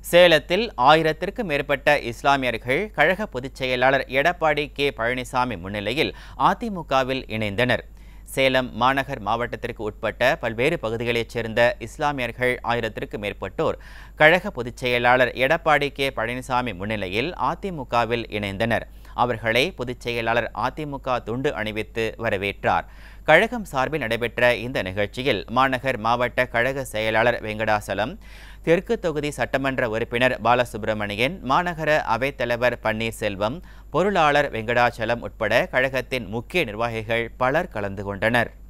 சேலத்தில் ஆயிரத்திற்கும் மேற்பட்ட இஸ்லாமியர்கள் கழக பொதுச் செயலாளர் எடப்பாடி கே பழனிசாமி முன்னிலையில் அதிமுகவில் இணைந்தனர் சேலம் மாநகர் மாவட்டத்திற்கு உட்பட்ட பல்வேறு பகுதிகளைச் சேர்ந்த இஸ்லாமியர்கள் ஆயிரத்திற்கும் மேற்பட்டோர் கழக பொதுச் செயலாளர் எடப்பாடி கே பழனிசாமி முன்னிலையில் அதிமுகவில் இணைந்தனர் அவர்களை பொதுச் செயலாளர் அதிமுக துண்டு அணிவித்து வரவேற்றார் கழகம் சார்பில் நடைபெற்ற இந்த நிகழ்ச்சியில் மாநகர் மாவட்ட கழக செயலாளர் வெங்கடாசலம் தெற்கு தொகுதி சட்டமன்ற உறுப்பினர் பாலசுப்பிரமணியன் மாநகர அவைத்தலைவர் பன்னீர்செல்வம் பொருளாளர் வெங்கடாச்சலம் உட்பட கழகத்தின் முக்கிய நிர்வாகிகள் பலர் கலந்து கொண்டனர்